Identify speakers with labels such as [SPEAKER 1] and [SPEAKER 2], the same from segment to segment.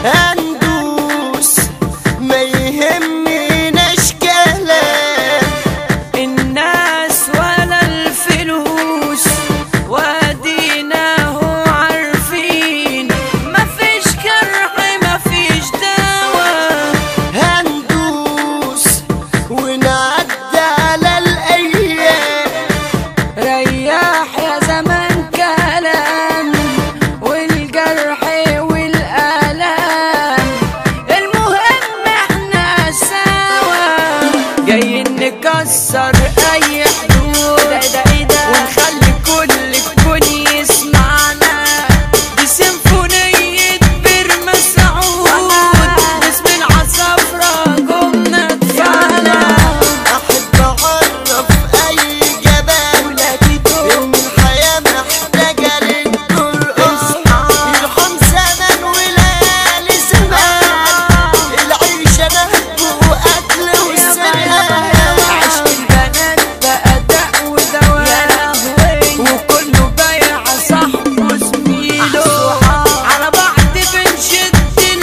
[SPEAKER 1] هندوس ما يهمناش كلام
[SPEAKER 2] الناس ولا الفلوس وادينا هو عارفين مفيش جرح مفيش دواء
[SPEAKER 1] هندوس ونعدي على الايام
[SPEAKER 2] رياح يا زمان كلام والجرح والآلام المهم احنا سوا جايين نكسر اي حدود ونخلي كل الكون يسمعنا دي سيمفونية بير مسعود اسم العصافرة جمنا دفعنا
[SPEAKER 1] احب اعرف اي جبان ان الحياة محتاجة للقرآن يرحم زمن وليالي زمان العيشة نهب وقتل وسرقة
[SPEAKER 2] عشق البنات بقى داء ودواء وكله بايع صاحبه زميله على بعض بنشد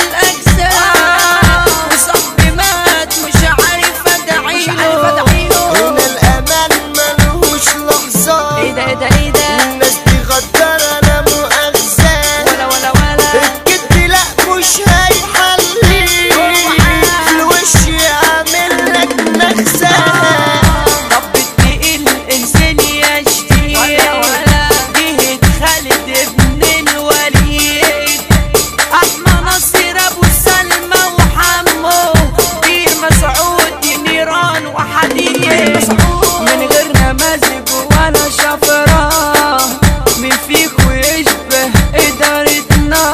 [SPEAKER 2] الأجزاء وصاحبي مات مش عارف أدعيله
[SPEAKER 1] هنا الامان ملهوش لحظة
[SPEAKER 2] ايه ده ايه ده ايه ده
[SPEAKER 1] الناس دي غدارة لا مؤاخذة
[SPEAKER 2] ولا ولا ولا
[SPEAKER 1] الكدب لا مش هيحليك في الوش يعمل لك نغزة
[SPEAKER 2] رب التقيل انسان يشتي جهد خالد ابن الوليد احمى نصير ابو سلمى وحمو بير مسعود نيران وحديد من غير نماذج ولا شفرة مين فيكو يشبه ادارتنا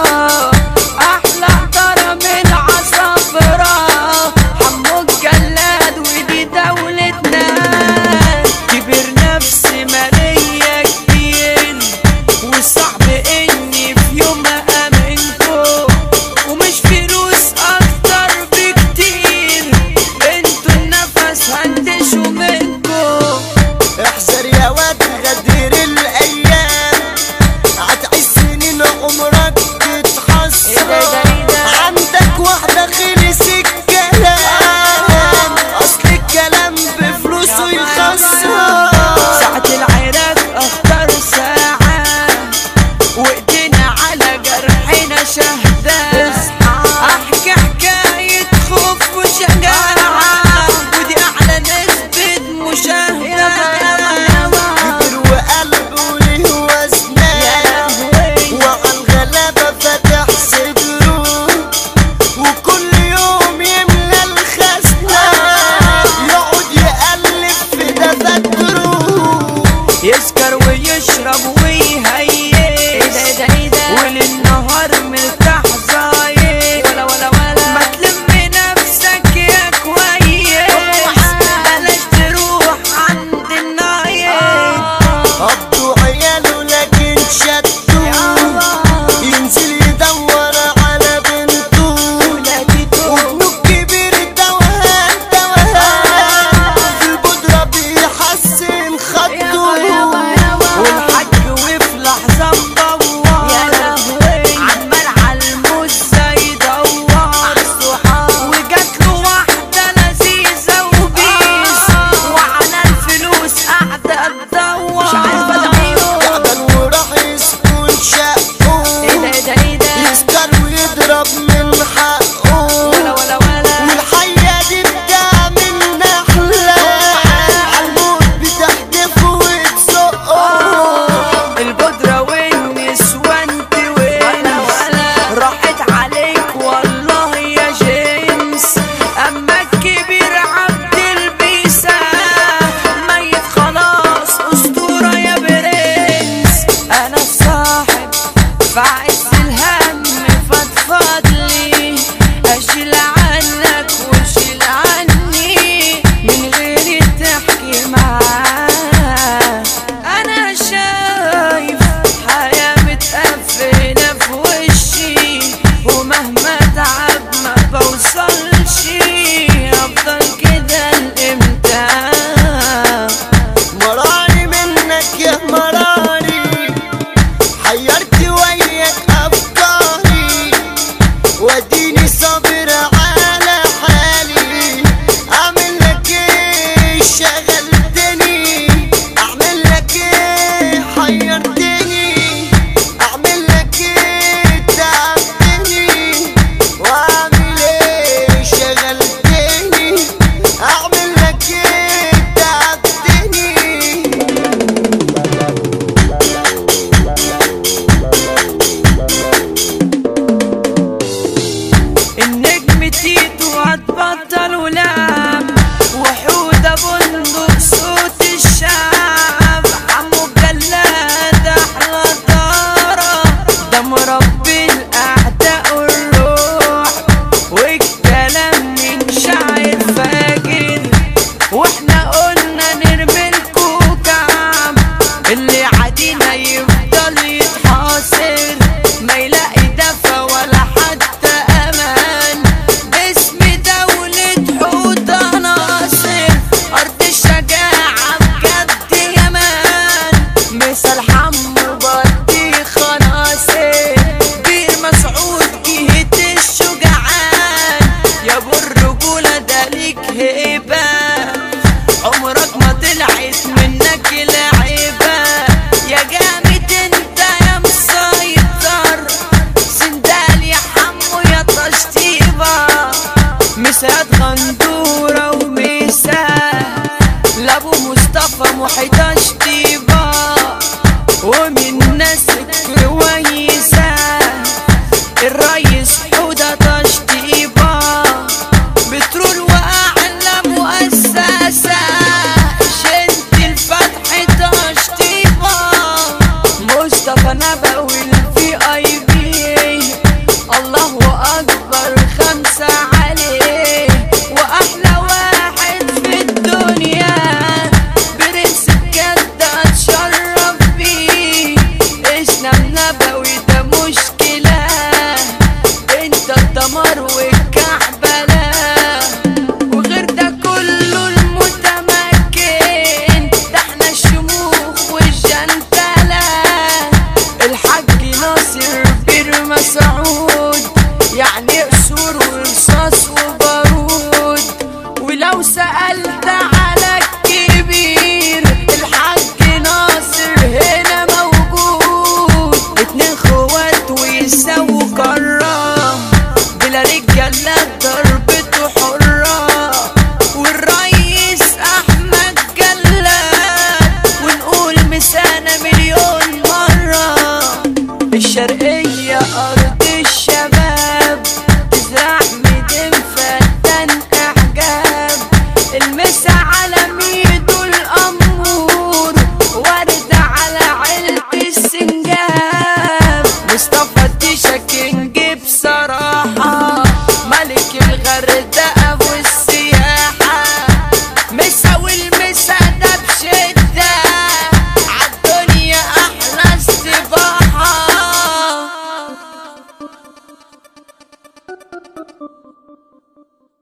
[SPEAKER 2] احلى ترى من عصافرة حمو الجلاد ودي دولتنا كبر نفسي مالية كتير وصعب اني في يوم امنكو ومش فلوس اكتر بكتير انتوا النفس هندشوا منكو
[SPEAKER 1] احذر يا واد غدير الايام هتعيش سنين عمرك تتحسر
[SPEAKER 2] إيه ده، إيه ده، إيه ده؟
[SPEAKER 1] عندك واحدة خلص الكلام اصل الكلام بفلوسه يخسر
[SPEAKER 2] ساعة العراق اختار ساعة وايدينا على جرحنا شهداء احكي حكاية خوف وشجاعة ودي اعلى نسبة مشاهدة
[SPEAKER 1] كبر وقلبه ليه وزنان وعلى الغلابة فتح صدره وكل يوم يملى الخزنة يقعد يقلب في دفاتره
[SPEAKER 2] يسكر ويشرب ويهيس وللنهار مرتاح زايد ولا ولا ولا ما تلم نفسك يا كويس بلاش تروح عند النايم
[SPEAKER 1] قضوا عياله لكن شدوا ينزل يدور على بنته وابنه الكبير توهان توهان في البودرة بيحسن خده
[SPEAKER 2] والحاج وفي لحظة مدور عمال عالمزة يدور وجات له واحدة لذيذة وبيس وعلى الفلوس قاعدة تدور
[SPEAKER 1] تعبان وراح يسكن شقه يسكر ويضرب من حقه
[SPEAKER 2] ولا ولا ولا
[SPEAKER 1] والحية دي بتعمل نحلة عالموت بتحدفه وتزقه
[SPEAKER 2] البودرة والنسوان وين راحت عليك والله يا جيمس اما الكبير عبد البيسة ميت خلاص اسطورة يا برنس انا الصاحب في عز الهم فضفض لي اشيل عنك واشيل عني من غير تحكي معاه انا شايف حياة متقفلة في وشي ومهما تعب ما بوصلش افضل كده لامتى
[SPEAKER 1] مراري منك يا مراري حيرت وياك
[SPEAKER 2] مسعود